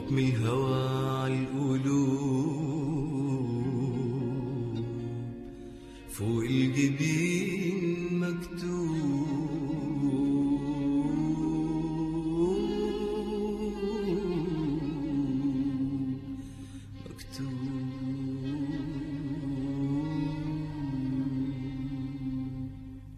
حكم الهوى عالقلوب فوق الجبين مكتوب مكتوب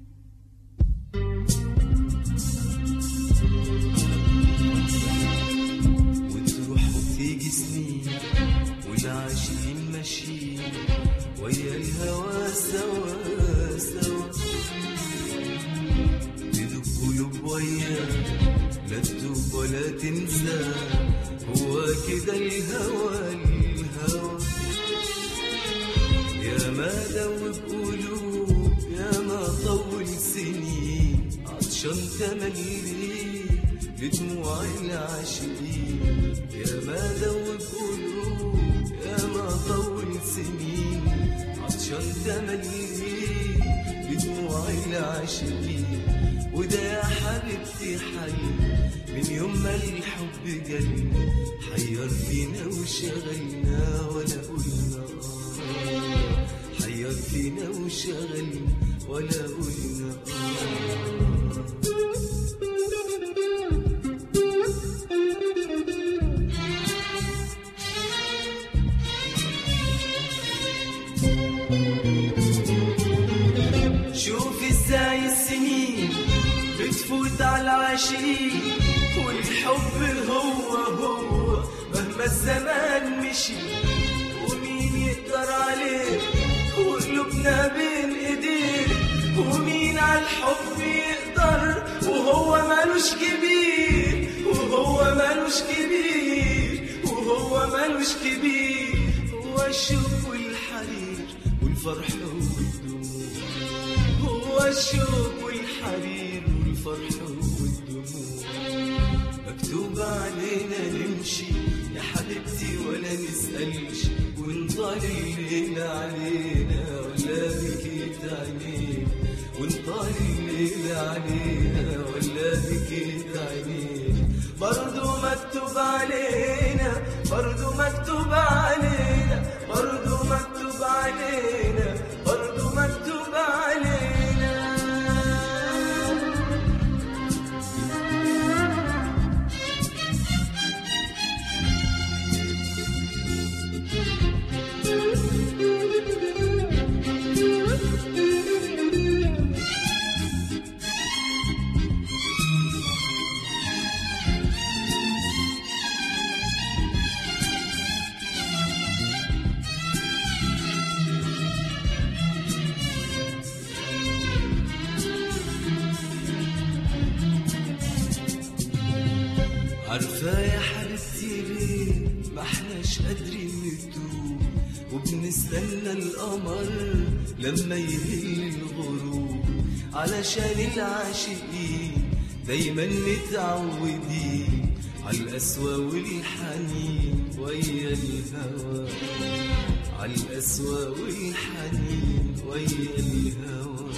وتروح وتيجي سنين والعاشقين ماشيين ويا الهوى سوا سوا تدوب قلوب وياه لا تدوب ولا تنسى هو كده الهوى الهوى يا ما دوب قلوب يا ما طول سنين عطشان تملي لدموع العاشقين يا ما دوب قلوب يا ما طول سنين عطشان تملي لدموع العاشقين وده يا حبيبتي حي من يوم ما الحب جالنا حير فينا وشغلنا ولا قلنا آه حير فينا وشغلنا ولا قلنا آه شوف ازاي السنين بتفوت على العاشقين والحب هو هو مهما الزمان مشي ومين يقدر عليه وقلوبنا بين ايديه ومين على الحب يقدر وهو مالوش كبير وهو مالوش كبير وهو مالوش كبير هو الشوق والحرير والفرح والدموع هو الشوق والحرير والفرح والدموع مكتوب علينا نمشي يا حبيبتي ولا نسألش ونطال الليل علينا ولا بكيت عينينا ونطال الليل علينا ولا بكيت عينينا برضو مكتوب علينا برضو مكتوب علينا برضو مكتوب علينا برضو مكتوب علينا عارفة يا حبيبتي ليه ما احناش قادرين نتوب وبنستنى القمر لما يهل الغروب علشان العاشقين دايما متعودين على القسوة والحنين ويا الهوى على القسوة والحنين ويا الهوى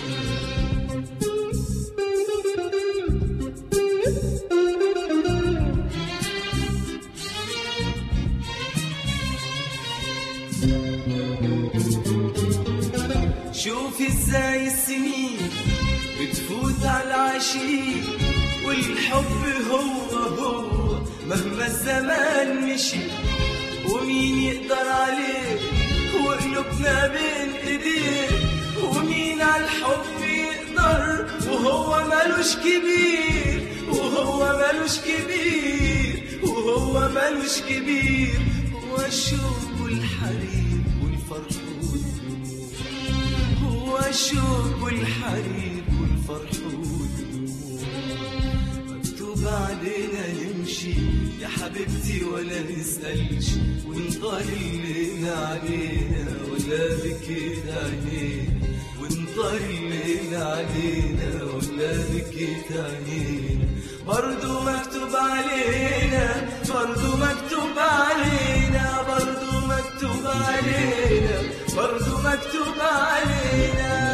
شوف ازاي السنين بتفوت على العشيق والحب هو هو مهما الزمان مشي ومين يقدر عليه وقلوبنا بين ايديه ومين على الحب يقدر وهو مالوش كبير وهو مالوش كبير وهو مالوش كبير هو الشوق والحرير والفرح والدموع هو الشوق والحرير والفرح والدموع مكتوب علينا نمشي يا حبيبتي ولا نسألش ونطال الليل علينا ولا بكيت علينا ونطال الليل علينا ولا بكيت علينا برضو مكتوب علينا برضو مكتوب علينا برضو مكتوب علينا برضو مكتوب علينا